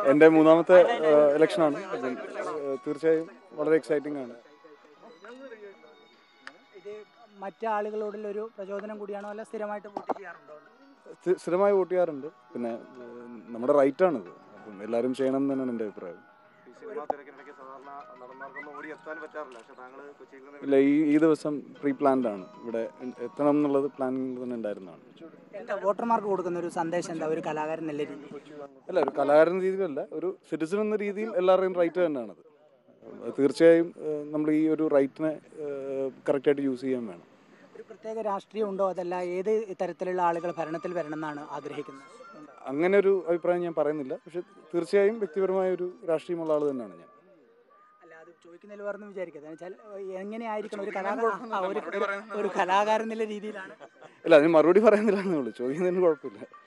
എൻ്റെ മൂന്നാമത്തെ ഇലക്ഷനാണ് തീർച്ചയായും വളരെ എക്സൈറ്റിംഗ് ആണ് ഇത് മറ്റാളുകളോടുള്ള ഒരു പ്രചോദനം കൂടിയാണോ അല്ല സ്ഥിരമായിട്ട് വോട്ട് ചെയ്യാറുണ്ടോ സ്ഥി- സ്ഥിരമായി വോട്ട് ചെയ്യാറുണ്ട് പിന്നെ ഏഹ്, നമ്മുടെ റൈറ്റാണിത് അപ്പം എല്ലാവരും ചെയ്യണം എന്ന് തന്നെയാണ് എൻ്റെ അഭിപ്രായം ഈ സിനിമാ തിരക്കിനിടയ്ക്ക് സാധാരണ നടന്മാർക്കൊന്നും ഓടി എത്താൻ പറ്റാറില്ല പക്ഷെ താങ്കൾ കൊച്ചിയിൽ നിന്ന് ഇല്ല ഈ ഈ ദിവസം പ്രീ പ്ലാൻഡ് ആണ് ഇവിടെ എത്തണം എന്നുള്ളത് പ്ലാനിങ് തന്നെ ഉണ്ടായിരുന്നതാണ് എന്താ വോട്ടർമാർക്ക് കൊടുക്കുന്ന ഒരു സന്ദേശം എന്താ ഒരു കലാകാരൻ നല്ല രീതിയിൽ അല്ല ഒരു കലാകാരൻ രീതിയിലല്ല ഒരു സിറ്റിസൺ എന്ന രീതിയിൽ എല്ലാവരുടെയും റൈറ്റ് തന്നെയാണത് അത് തീർച്ചയായും നമ്മൾ ഈ ഒരു റൈറ്റിനെ കറക്റ്റായിട്ട് യൂസ് ചെയ്യാൻ വേണം ഒരു പ്രത്യേക രാഷ്ട്രീയം ഉണ്ടോ അതല്ല ഏത് തരത്തിലുള്ള ആളുകൾ ഭരണത്തിൽ വരണം എന്നാണ് ആഗ്രഹിക്കുന്നത് അങ്ങനെ ഒരു അഭിപ്രായം ഞാൻ പറയുന്നില്ല പക്ഷെ തീർച്ചയായും വ്യക്തിപരമായ ഒരു രാഷ്ട്രീയമുള്ള ആൾ തന്നെയാണ് ഞാൻ അല്ല അത് ചോദിക്കുന്നതിൽ വേറൊന്നും വിചാരിക്കരുത് എന്ന് വെച്ചാൽ എങ്ങനെയായിരിക്കണം ഒരു കലാകാരൻ ആ, ഒരു ഒരു കലാകാരൻ എന്നുള്ള രീതിയിലാണ് അല്ല അതിന് മറുപടി പറയുന്നില്ല എന്നേ ഉള്ളൂ ചോദിക്കുന്നതിന് കുഴപ്പമില്ല